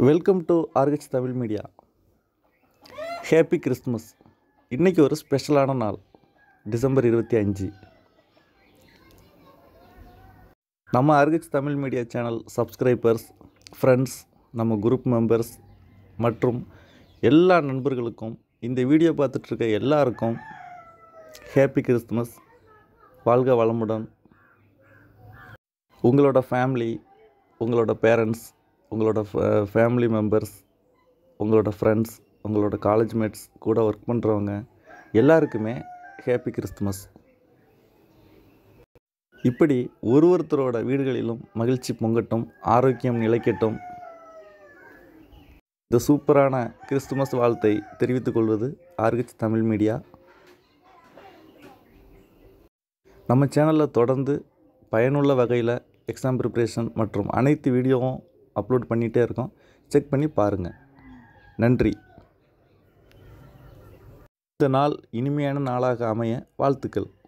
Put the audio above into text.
welcome to ஆர்கச் Tamil media happy Christmas இன்றைக்கி ஒரு ஸ்பெஷலான நாள் டிசம்பர் இருபத்தி அஞ்சு நம்ம ஆர்கச் Tamil media channel subscribers friends நம்ம குரூப் மெம்பர்ஸ் மற்றும் எல்லா நண்பர்களுக்கும் இந்த வீடியோ பார்த்துட்ருக்க எல்லாருக்கும் ஹேப்பி கிறிஸ்மஸ் வாழ்க வளமுடன் உங்களோட ஃபேமிலி உங்களோட பேரண்ட்ஸ் உங்களோட ஃபேமிலி மெம்பர்ஸ் உங்களோட ஃப்ரெண்ட்ஸ் உங்களோட காலேஜ் மேட்ஸ் கூட ஒர்க் பண்ணுறவங்க எல்லாருக்குமே ஹேப்பி கிறிஸ்துமஸ் இப்படி ஒரு ஒருத்தரோட வீடுகளிலும் மகிழ்ச்சி பொங்கட்டும் ஆரோக்கியம் நிலைக்கட்டும் இந்த சூப்பரான கிறிஸ்துமஸ் வாழ்த்தை தெரிவித்துக் கொள்வது ஆர்கச் தமிழ் மீடியா நம்ம சேனலில் தொடர்ந்து பயனுள்ள வகையில் எக்ஸாம் ப்ரிப்ரேஷன் மற்றும் அனைத்து வீடியோவும் அப்லோட் பண்ணிகிட்டே இருக்கோம் செக் பண்ணி பாருங்கள் நன்றி இந்த நாள் இனிமையான நாளாக அமைய வாழ்த்துக்கள்